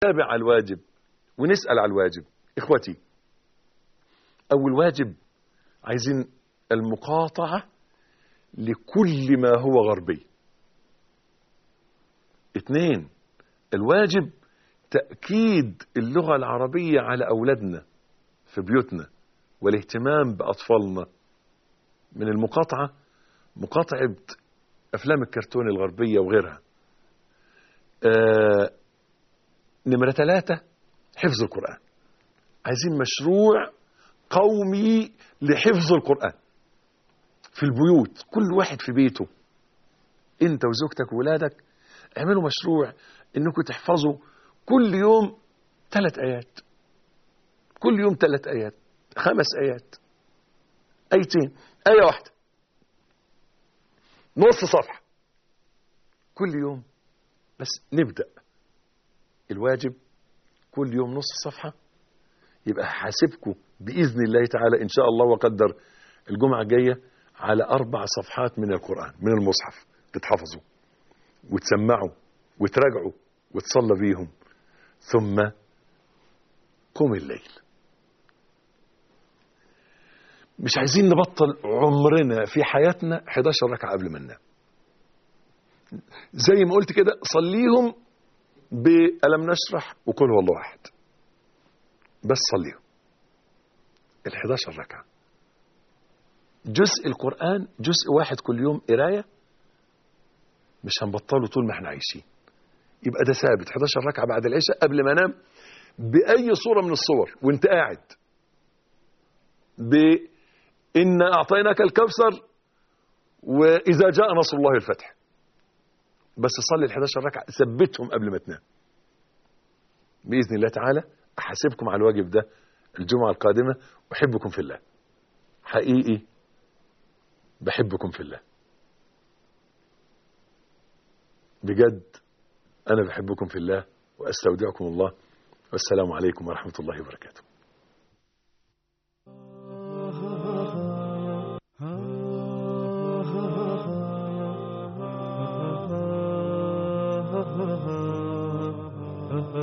نتابع على الواجب ونسأل على الواجب إخوتي أول واجب عايزين المقاطعة لكل ما هو غربي اثنين الواجب تأكيد اللغة العربية على أولادنا في بيوتنا والاهتمام بأطفالنا من المقاطعة مقاطعة أفلام الكرتون الغربية وغيرها آه نمرة ثلاثة حفظ القرآن عايزين مشروع قومي لحفظ القرآن في البيوت كل واحد في بيته انت وزوجتك وولادك اعملوا مشروع انكم تحفظوا كل يوم ثلاث ايات كل يوم ثلاث ايات خمس ايات ايتين ايه واحده نص صفحه كل يوم بس نبدا الواجب كل يوم نص صفحه يبقى حاسبكم باذن الله تعالى ان شاء الله وقدر الجمعه الجايه على اربع صفحات من القران من المصحف تتحفظوا وتسمعوا وتراجعوا وتصلى بيهم ثم قم الليل مش عايزين نبطل عمرنا في حياتنا 11 ركعة قبل ما ننام زي ما قلت كده صليهم بألم نشرح وقل هو الله أحد بس صليهم ال 11 ركعة جزء القرآن جزء واحد كل يوم قراية مش هنبطله طول ما احنا عايشين يبقى ده ثابت 11 ركعة بعد العشاء قبل ما انام بأي صورة من الصور وانت قاعد بإن أعطيناك الكوثر وإذا جاء نصر الله الفتح بس صلي ال 11 ركعة ثبتهم قبل ما تنام بإذن الله تعالى أحاسبكم على الواجب ده الجمعة القادمة أحبكم في الله حقيقي بحبكم في الله بجد أنا بحبكم في الله وأستودعكم الله والسلام عليكم ورحمة الله وبركاته